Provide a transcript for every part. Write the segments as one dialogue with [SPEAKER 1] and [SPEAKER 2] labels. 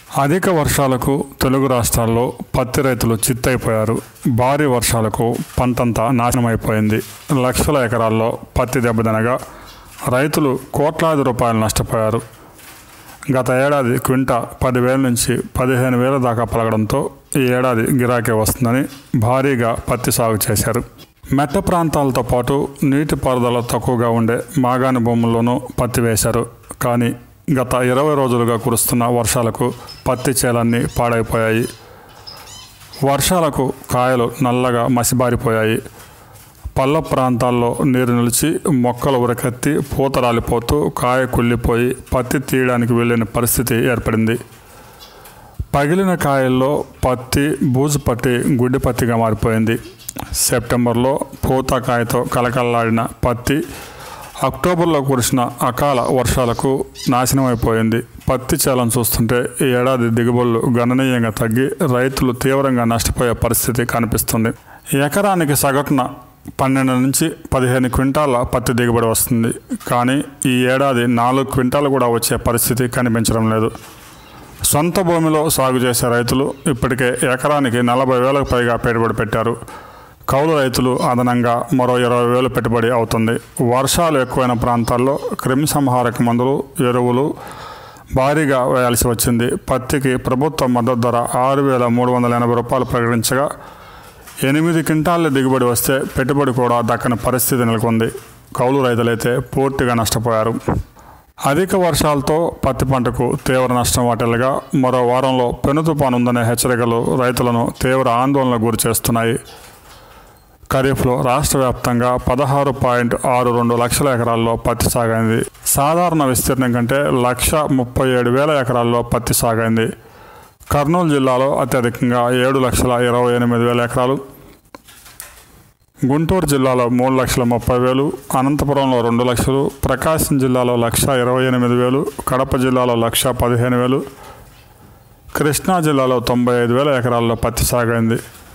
[SPEAKER 1] అధిక వర్షాలకు తెలుగు రాష్ట్రాల్లో పత్తి రైతులు చిత్తైపోయారు భారీ వర్షాలకు పంటంతా నాశనమైపోయింది లక్షల ఎకరాల్లో పత్తి దెబ్బతినగా రైతులు కోట్లాది రూపాయలు నష్టపోయారు గత ఏడాది క్వింటా పదివేల నుంచి పదిహేను వేల దాకా పలకడంతో ఈ ఏడాది గిరాకీ వస్తుందని భారీగా పత్తి సాగు చేశారు మెట్ట ప్రాంతాలతో పాటు నీటిపారుదల తక్కువగా ఉండే మాగాణి భూముల్లోనూ పత్తి వేశారు కానీ గత ఇరవై రోజులుగా కురుస్తున్న వర్షాలకు పత్తి చేలన్నీ పాడైపోయాయి వర్షాలకు కాయలు నల్లగా మసిబారిపోయాయి పల్ల ప్రాంతాల్లో నీరు నిలిచి మొక్కలు ఉరకెత్తి పూత రాలిపోతూ కాయ కుళ్ళిపోయి పత్తి తీయడానికి వెళ్ళిన పరిస్థితి ఏర్పడింది పగిలిన కాయల్లో పత్తి బూజు పట్టి గుడ్డి పత్తిగా మారిపోయింది సెప్టెంబర్లో పూత కాయతో కలకల్లాడిన పత్తి అక్టోబర్లో కురిసిన అకాల వర్షాలకు నాశనమైపోయింది పత్తి చేలను చూస్తుంటే ఈ ఏడాది దిగుబడులు గణనీయంగా తగ్గి రైతులు తీవ్రంగా నష్టపోయే పరిస్థితి కనిపిస్తుంది ఎకరానికి సగటున పన్నెండు నుంచి పదిహేను క్వింటాల పత్తి దిగుబడి వస్తుంది కానీ ఈ ఏడాది నాలుగు క్వింటాలు కూడా వచ్చే పరిస్థితి కనిపించడం లేదు సొంత భూమిలో సాగు చేసే రైతులు ఇప్పటికే ఎకరానికి నలభై వేలకు పైగా పెట్టుబడి పెట్టారు కౌలు రైతులు అదనంగా మరో ఇరవై వేలు పెట్టుబడి అవుతుంది వర్షాలు ఎక్కువైన ప్రాంతాల్లో క్రిమి సంహారక మందులు ఎరువులు భారీగా వేయాల్సి వచ్చింది పత్తికి ప్రభుత్వ మద్దతు ధర ఆరు వేల మూడు వందల ఎనభై రూపాయలు ప్రకటించగా ఎనిమిది క్వింటాల దిగుబడి వస్తే పెట్టుబడి కూడా దక్కని పరిస్థితి నెలకొంది కౌలు రైతులైతే పూర్తిగా నష్టపోయారు అధిక వర్షాలతో పత్తి పంటకు తీవ్ర నష్టం వాటిల్లుగా మరో వారంలో పెను తుపాను ఉందనే హెచ్చరికలు రైతులను తీవ్ర ఆందోళనకు గురి చేస్తున్నాయి ఖరీఫ్లో రాష్ట్ర వ్యాప్తంగా పదహారు పాయింట్ ఆరు రెండు లక్షల ఎకరాల్లో పత్తి సాగైంది సాధారణ విస్తీర్ణం కంటే లక్ష ముప్పై ఏడు వేల ఎకరాల్లో పత్తి సాగైంది కర్నూలు జిల్లాలో అత్యధికంగా ఏడు లక్షల ఇరవై ఎనిమిది వేల ఎకరాలు గుంటూరు జిల్లాలో మూడు లక్షల ముప్పై వేలు అనంతపురంలో రెండు లక్షలు ప్రకాశం జిల్లాలో లక్ష ఇరవై ఎనిమిది వేలు కడప జిల్లాలో లక్ష పదిహేను వేలు కృష్ణా జిల్లాలో తొంభై ఐదు వేల ఎకరాల్లో పత్తి సాగైంది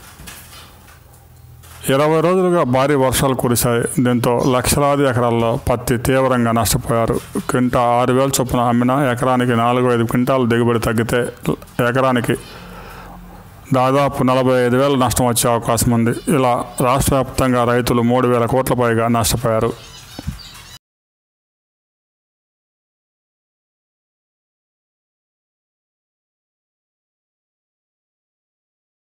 [SPEAKER 1] ఇరవై రోజులుగా భారీ వర్షాలు కురిశాయి దీంతో లక్షలాది ఎకరాల్లో పత్తి తీవ్రంగా నష్టపోయారు క్వింటా ఆరు వేల చొప్పున అమ్మిన ఎకరానికి నాలుగు ఐదు క్వింటాలు దిగుబడి తగ్గితే ఎకరానికి దాదాపు నలభై ఐదు వేల నష్టం వచ్చే అవకాశం ఉంది ఇలా రాష్ట్ర వ్యాప్తంగా రైతులు మూడు వేల కోట్ల పైగా నష్టపోయారు